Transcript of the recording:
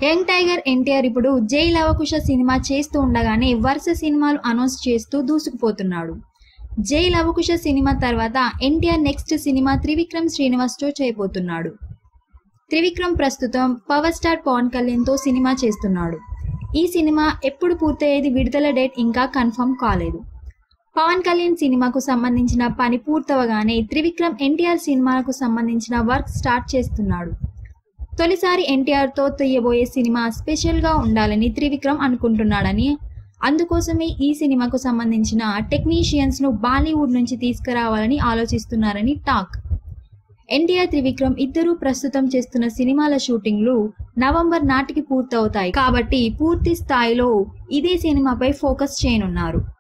young tiger NTR ఇప్పుడు జై Lava Kusa cinema చేస్తూ ఉండగానే వరుస సినిమాలు అనౌన్స్ చేస్తూ దూసుకుపోతున్నాడు జై లవకుశ సినిమా తర్వాత ఎన్టీఆర్ నెక్స్ట్ సినిమా త్రివిక్రమ్ శ్రీనివాస్తో చేయబోతున్నాడు త్రివిక్రమ్ ప్రస్తుతం పవర్ స్టార్ పవన్ కళ్యాణ్తో సినిమా చేస్తున్నాడు ఈ సినిమా ఎప్పుడు పూర్తయ్యేది విడుదల డేట్ ఇంకా కన్ఫర్మ్ కాలేదు పవన్ కళ్యాణ్ సినిమాకు సంబంధించిన పని పూర్తవగానే త్రివిక్రమ్ ఎన్టీఆర్ సినిమాకు సంబంధించిన వర్క్ స్టార్ట్ చేస్తున్నాడు తొలిసారి ఎన్టీఆర్తో తీయబోయే సినిమా స్పెషల్గా ఉండాలని త్రివిక్రమ్ అనుకుంటున్నాడని అందుకోసమే ఈ సినిమాకు సంబంధించిన టెక్నీషియన్స్ను బాలీవుడ్ నుంచి తీసుకురావాలని ఆలోచిస్తున్నారని టాక్ ఎన్టీఆర్ త్రివిక్రమ్ ఇద్దరూ ప్రస్తుతం చేస్తున్న సినిమాల షూటింగ్లు నవంబర్ నాటికి పూర్తవుతాయి కాబట్టి పూర్తి స్థాయిలో ఇదే సినిమాపై ఫోకస్ చేయనున్నారు